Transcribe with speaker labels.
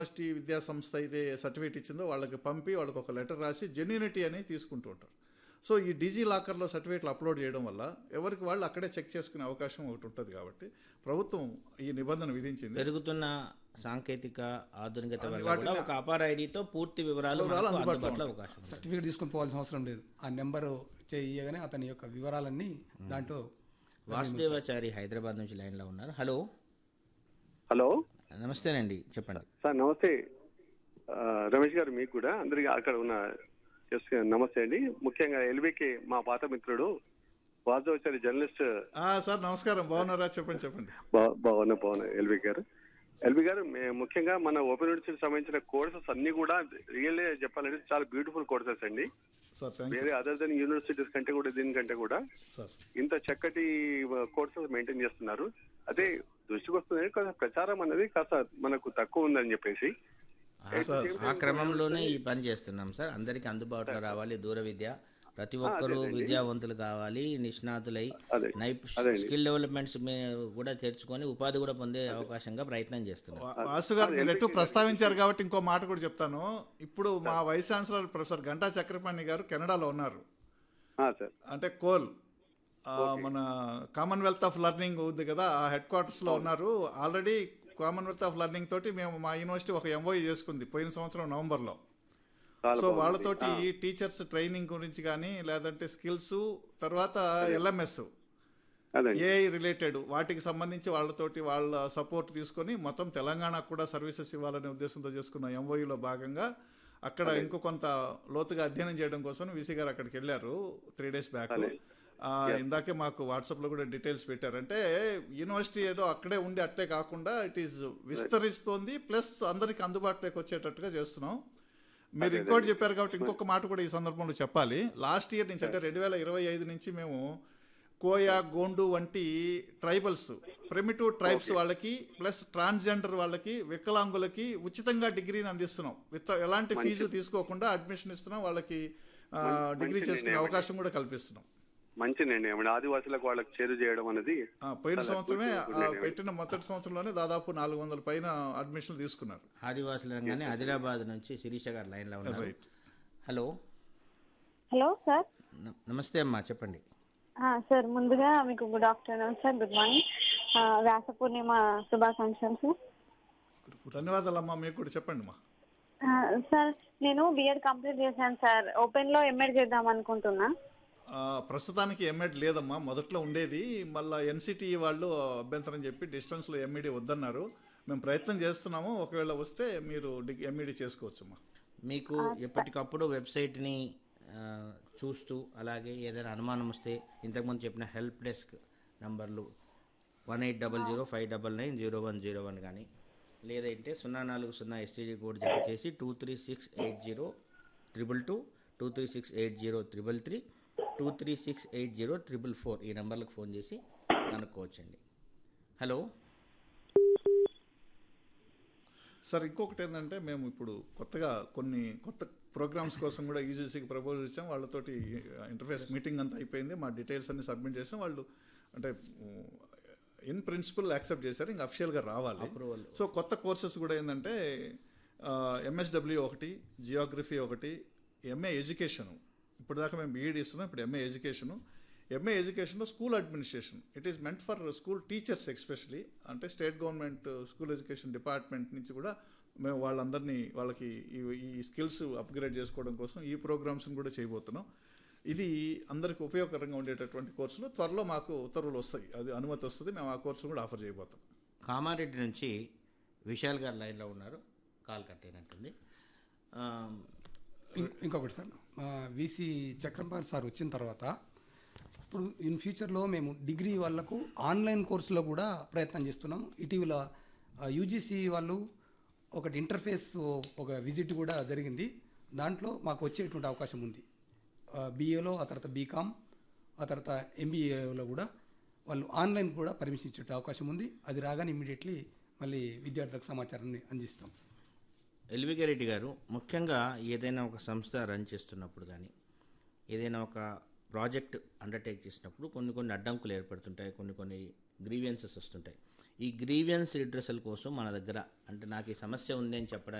Speaker 1: University విద్యా సంస్థ అయితే సర్టిఫికేట్ ఇచ్చిందో వాళ్ళకి పంపి వాళ్ళకి ఒక లెటర్ రాసి జెన్యూనిటీ అని తీసుకుంటూ ఉంటారు సో ఈ డిజీ లాకర్లో సర్టిఫికేట్లు అప్లోడ్ చేయడం వల్ల ఎవరికి వాళ్ళు అక్కడే చెక్ చేసుకునే అవకాశం ఒకటి ఉంటుంది కాబట్టి ప్రభుత్వం ఈ నిబంధన విధించింది
Speaker 2: పెరుగుతున్న సాంకేతిక ఆధునికత వల్ల
Speaker 1: వాటిని-
Speaker 2: కూడా ఒక అపార ఐడితో పూర్తి వివరాలు
Speaker 1: వివరాలు
Speaker 2: మనకు
Speaker 1: అందుబాటులో
Speaker 2: అందుబాటులో
Speaker 1: ఉంటాయి.
Speaker 2: అవకాశం ఉంది.
Speaker 3: సర్టిఫికేట్ తీసుకొని పోవాల్సిన అవసరం లేదు ఆ నెంబరు చేయగానే అతని యొక్క వివరాలన్నీ దాంట్లో
Speaker 2: వాసుదేవాచారి హైదరాబాద్ నుంచి లైన్లో ఉన్నారు హలో
Speaker 4: హలో
Speaker 2: నమస్తేనండి చెప్పండి
Speaker 4: సార్ నమస్తే ఆ, రమేష్ గారు మీకు కూడా అందరికి అక్కడ ఉన్న just నమస్తే అండి ముఖ్యంగా ఎల్బీకి మా పాత మిత్రుడు వాజవచారి జర్నలిస్ట్
Speaker 1: ఆ, సార్ నమస్కారం బాగున్నారా చెప్పండి చెప్పండి
Speaker 4: బా- బాగున్నా బాగున్నా ఎల్బీ గారు ఎల్బీ గారు మే- ముఖ్యంగా మన ఓపెన్ యూనివర్సిటీకి సంబంధించిన కోర్సెస్ అన్ని కూడా రియల్లీ చెప్పాలంటే చాలా బ్యూటిఫుల్ కోర్సెస్ అండి
Speaker 1: సార్ థ్యాంక్ యూ
Speaker 4: వేరే అదర్ దెన్ యూనివర్సిటీస్ కంటే కూడా దీనికంటే కూడా
Speaker 1: సార్
Speaker 4: ఇంత చక్కటి కోర్సెస్ మెయింటైన్ చేస్తున్నారు అదే దృష్టికి వస్తుంది కాస్త ప్రచారం అనేది కాస్త మనకు తక్కువ ఉందని చెప్పేసి
Speaker 2: ఆ- ఆ క్రమంలోనే ఈ పని చేస్తున్నాం సార్ అందరికీ అందుబాటులో రావాలి దూర విద్య ప్రతి ఒక్కరూ విద్యావంతులు కావాలి నిష్ణాతులై
Speaker 4: అదే
Speaker 2: నైప్ స్కిల్ డెవలప్మెంట్స్ కూడా తెచ్చుకొని ఉపాధి కూడా పొందే అవకాశంగా ప్రయత్నం చేస్తున్నాం
Speaker 1: వా- వాసు గారు మీరు ఎటు ప్రస్తావించారు కాబట్టి ఇంకో మాట కూడా చెప్తాను ఇప్పుడు మా vice chancellor professor Ganta Chakrapani గారు కెనడాలో ఉన్నారు
Speaker 4: ఆ, సార్
Speaker 1: అంటే కోల్ ఆ, మన కామన్వెల్త్ ఆఫ్ లెర్నింగ్ ఉంది కదా ఆ హెడ్ క్వార్టర్స్ లో ఉన్నారు ఆల్రెడీ కామన్వెల్త్ ఆఫ్ లెర్నింగ్ తోటి మేము మా యూనివర్సిటీ ఒక ఎంఓఈ చేసుకుంది పోయిన సంవత్సరం నవంబర్ లో
Speaker 4: చాలా
Speaker 1: సో
Speaker 4: బాగుంది.
Speaker 1: వాళ్ళతోటి టీచర్స్ ట్రైనింగ్ గురించి కానీ లేదంటే స్కిల్స్ తర్వాత ఎల్ఎంఎస్
Speaker 4: అదండి
Speaker 1: ఏఐ రిలేటెడ్ వాటికి సంబంధించి వాళ్ళతోటి వాళ్ళ సపోర్ట్ తీసుకొని మొత్తం తెలంగాణకు కూడా సర్వీసెస్ ఇవ్వాలనే ఉద్దేశంతో చేసుకున్న ఎంఓయూలో భాగంగా అక్కడ ఇంకో కొంత లోతుగా అధ్యయనం చేయడం కోసం వీసీ గారు అక్కడికి వెళ్ళారు త్రీ డేస్ బ్యాక్ ఇందాకే మాకు వాట్సాప్లో కూడా డీటెయిల్స్ పెట్టారు అంటే యూనివర్సిటీ ఏదో అక్కడే ఉండి అట్టే కాకుండా ఇట్ ఈస్ విస్తరిస్తోంది ప్లస్ అందరికి అందుబాటులోకి వచ్చేటట్టుగా చేస్తున్నాం మీరు ఇంకోటి చెప్పారు కాబట్టి ఇంకొక మాట కూడా ఈ సందర్భంలో చెప్పాలి లాస్ట్ ఇయర్ నుంచి అంటే రెండు వేల ఇరవై ఐదు నుంచి మేము కోయా గోండు వంటి ట్రైబల్స్ ప్రిమిటివ్ ట్రైబ్స్ వాళ్ళకి ప్లస్ ట్రాన్స్జెండర్ వాళ్ళకి వికలాంగులకి ఉచితంగా డిగ్రీని అందిస్తున్నాం విత్ ఎలాంటి ఫీజు తీసుకోకుండా అడ్మిషన్ ఇస్తున్నాం వాళ్ళకి ఆ, డిగ్రీ
Speaker 4: మంచి
Speaker 1: చేసుకునే
Speaker 4: నిర్ణయం.
Speaker 1: అవకాశం కూడా కల్పిస్తున్నాం
Speaker 4: మంచి నిర్ణయం అండి ఆదివాసులకు వాళ్ళకి చేరు చేయడం అనేది
Speaker 1: ఆ, పోయిన
Speaker 4: చాలా
Speaker 1: సంవత్సరమే
Speaker 4: good- good
Speaker 1: ఆ,
Speaker 4: నిర్ణయం.
Speaker 1: పెట్టిన మొదటి సంవత్సరంలోనే దాదాపు నాలుగు వందల పైన అడ్మిషన్లు తీసుకున్నారు
Speaker 2: ఆదివాసుల రంగానే ఆదిలాబాద్ నుంచి శిరీష గారు లైన్లో ఉన్నారు
Speaker 1: రైట్
Speaker 2: హలో
Speaker 5: హలో సార్
Speaker 2: న- నమస్తే అమ్మా చెప్పండి
Speaker 5: ఆ, సార్ ముందుగా మీకు good afternoon sir good morning ఆ, వ్యాస పూర్ణిమ శుభాకాంక్షలు సార్
Speaker 1: ధన్యవాదాలమ్మా మీకు కూడా చెప్పండి మా
Speaker 5: ఆ, సార్ నేను బిఎడ్ కంప్లీట్ చేశాను సార్ ఓపెన్లో ఎంఎడ్ చేద్దాం అనుకుంటున్నా
Speaker 1: ఆ, ప్రస్తుతానికి ఎంఎడ్ లేదమ్మా మొదట్లో ఉండేది మళ్ళీ ఎన్సిటి వాళ్ళు అభ్యంతరం చెప్పి డిస్టెన్స్లో ఎంఈడి వద్దన్నారు మేము ప్రయత్నం చేస్తున్నాము ఒకవేళ వస్తే మీరు ఎంఈడి చేసుకోవచ్చమ్మా
Speaker 2: మీకు ఎప్పటికప్పుడు వెబ్సైట్ని ఆ, చూస్తూ అలాగే ఏదైనా అనుమానం వస్తే ఇంతకుముందు చెప్పిన హెల్ప్ డెస్క్ నంబర్లు one eight double zero five double nine zero one zero one కానీ లేదంటే సున్నా నాలుగు సున్నా ఎస్టీడీ కోడ్ జత చేసి two three six eight zero triple two two three six eight zero triple three two three six eight zero triple four ఈ నెంబర్లకు phone చేసి కనుక్కోవచ్చండి హలో
Speaker 1: సార్ ఇంకొకటి ఏంటంటే మేము ఇప్పుడు కొత్తగా కొన్ని కొత్త ప్రోగ్రామ్స్ కోసం కూడా యూజీసీకి ప్రపోజల్ ఇచ్చాం వాళ్ళతోటి ఇంటర్ఫేస్ మీటింగ్ అంతా అయిపోయింది మా డీటెయిల్స్ అన్ని సబ్మిట్ చేసాం వాళ్ళు అంటే ఇన్ ప్రిన్సిపల్ యాక్సెప్ట్ చేశారు ఇంకా అఫిషియల్గా రావాలి సో కొత్త కోర్సెస్ కూడా ఏంటంటే ఎంఎస్డబ్ల్యూ ఒకటి జియోగ్రఫీ ఒకటి ఎంఏ ఎడ్యుకేషను ఇప్పుడు దాకా మేము బీఈడి ఇస్తున్నాం ఇప్పుడు ఎంఏ ఎడ్యుకేషను ఎంఏ ఎడ్యుకేషన్లో school administration it is meant for school teachers especially అంటే state government school education department నుంచి కూడా మేము వాళ్ళందరినీ వాళ్ళకి ఈ ఈ స్కిల్స్ అప్గ్రేడ్ చేసుకోవడం కోసం ఈ ప్రోగ్రామ్స్ని కూడా చేయబోతున్నాం ఇది అందరికి ఉపయోగకరంగా ఉండేటటువంటి కోర్సులు త్వరలో మాకు ఉత్తర్వులు వస్తాయి అది అనుమతి వస్తుంది మేము ఆ కోర్సు కూడా ఆఫర్ చేయబోతాం
Speaker 2: కామారెడ్డి నుంచి విశాల్ గారు లైన్లో ఉన్నారు కాల్ కట్ అయినట్టుంది ఆ,
Speaker 3: ఇం- ఇంకొకటి సార్ విసి చక్రంపాల్ సార్ వచ్చిన తర్వాత ఇప్పుడు ఇన్ ఫ్యూచర్లో మేము డిగ్రీ వాళ్ళకు ఆన్లైన్ కోర్సులో కూడా ప్రయత్నం చేస్తున్నాం ఇటీవల యూజీసీ వాళ్ళు ఒకటి ఇంటర్ఫేస్ ఒక విజిట్ కూడా జరిగింది దాంట్లో మాకు వచ్చేటువంటి అవకాశం ఉంది బీఏలో ఆ తర్వాత బీకామ్ ఆ తర్వాత ఎంబీఏలో కూడా వాళ్ళు ఆన్లైన్ కూడా పర్మిషన్ ఇచ్చే అవకాశం ఉంది అది రాగానే ఇమీడియట్లీ మళ్ళీ విద్యార్థులకు సమాచారాన్ని అందిస్తాం
Speaker 2: ఎల్వికే రెడ్డి గారు ముఖ్యంగా ఏదైనా ఒక సంస్థ రన్ చేస్తున్నప్పుడు కానీ ఏదైనా ఒక ప్రాజెక్ట్ అండర్టేక్ చేసినప్పుడు కొన్ని కొన్ని అడ్డంకులు ఏర్పడుతుంటాయి కొన్ని కొన్ని గ్రీవియన్సెస్ వస్తుంటాయి ఈ గ్రీవియన్స్ రిడ్రసల్ కోసం మన దగ్గర అంటే నాకు ఈ సమస్య ఉంది అని చెప్పడానికి